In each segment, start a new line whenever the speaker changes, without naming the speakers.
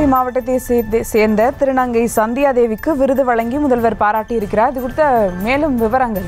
மாவட்டத்தை சேர்ந்த- சேர்ந்த திருநங்கை சந்தியா தேவிக்கு விருது வழங்கி முதல்வர் பாராட்டியிருக்கிறார் இது குறித்த மேலும் விவரங்கள்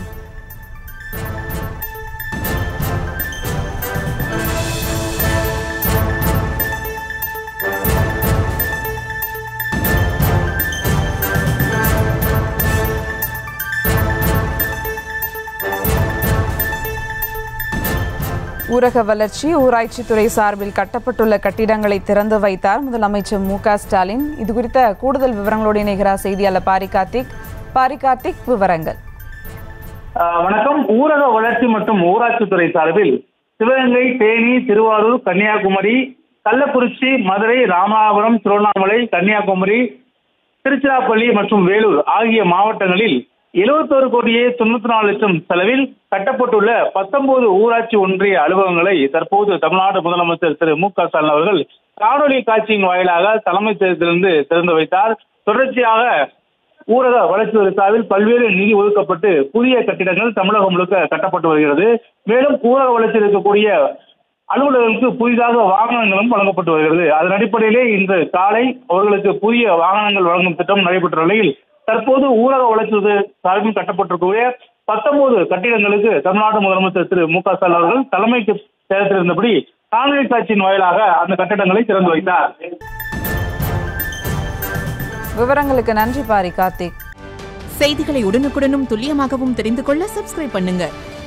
ஊரக வளர்ச்சி ஊராட்சித்துறை சார்பில் கட்டப்பட்டுள்ள கட்டிடங்களை திறந்து வைத்தார் முதலமைச்சர் மு க ஸ்டாலின் இது குறித்த கூடுதல் விவரங்களோடு இணைகிறார் செய்தியாளர் பாரி கார்த்திக் பாரி கார்த்திக் விவரங்கள்
ஆஹ் வணக்கம் ஊரக வளர்ச்சி மற்றும் ஊராட்சித்துறை சார்பில் சிவகங்கை தேனி திருவாரூர் கன்னியாகுமரி கள்ளக்குறிச்சி மதுரை ராமநாதபுரம் திருவண்ணாமலை கன்னியாகுமரி திருச்சிராப்பள்ளி மற்றும் வேலூர் ஆகிய மாவட்டங்களில் எழுபத்தோரு கோடியே தொண்ணூத்தி நாலு லட்சம் செலவில் கட்டப்பட்டுள்ள பத்தொன்பது ஊராட்சி ஒன்றிய அலுவலகங்களை தற்போது தமிழ்நாடு முதலமைச்சர் திரு மு க ஸ்டாலின் அவர்கள் காணொலி காட்சியின் வாயிலாக தலைமைச் செயலகத்திலிருந்து திறந்து வைத்தார் தொடர்ச்சியாக ஊரக வளர்ச்சித்துறை சார்பில் பல்வேறு நிதி ஒதுக்கப்பட்டு புதிய கட்டிடங்கள் தமிழகம் முழுக்க கட்டப்பட்டு வருகிறது மேலும் ஊரக வளர்ச்சியில் இருக்கக்கூடிய அலுவலர்களுக்கு புதிதாக வாகனங்களும் வழங்கப்பட்டு வருகிறது அதன் அடிப்படையிலே இன்று காலை அவர்களுக்கு புதிய வாகனங்கள் வழங்கும் திட்டம் நடைபெற்ற நிலையில் தற்போது ஊரக வளர்ச்சி சார்பில் கட்டப்பட்டிருக்கக்கூடிய பத்தொன்பது கட்டிடங்களுக்கு தமிழ்நாடு முதலமைச்சர் திரு மு க ஸ்டாலின் அவர்கள் தலைமைக்கு சேர்த்திருந்தபடி காணொலி காட்சியின் வாயிலாக அந்த கட்டிடங்களை திறந்து வைத்தார்
விவரங்களுக்கு நன்றி பாரி கார்த்திக்
செய்திகளை உடனுக்குடனும் துல்லியமாகவும் தெரிந்து கொள்ள சப்ஸ்கிரைப் பண்ணுங்க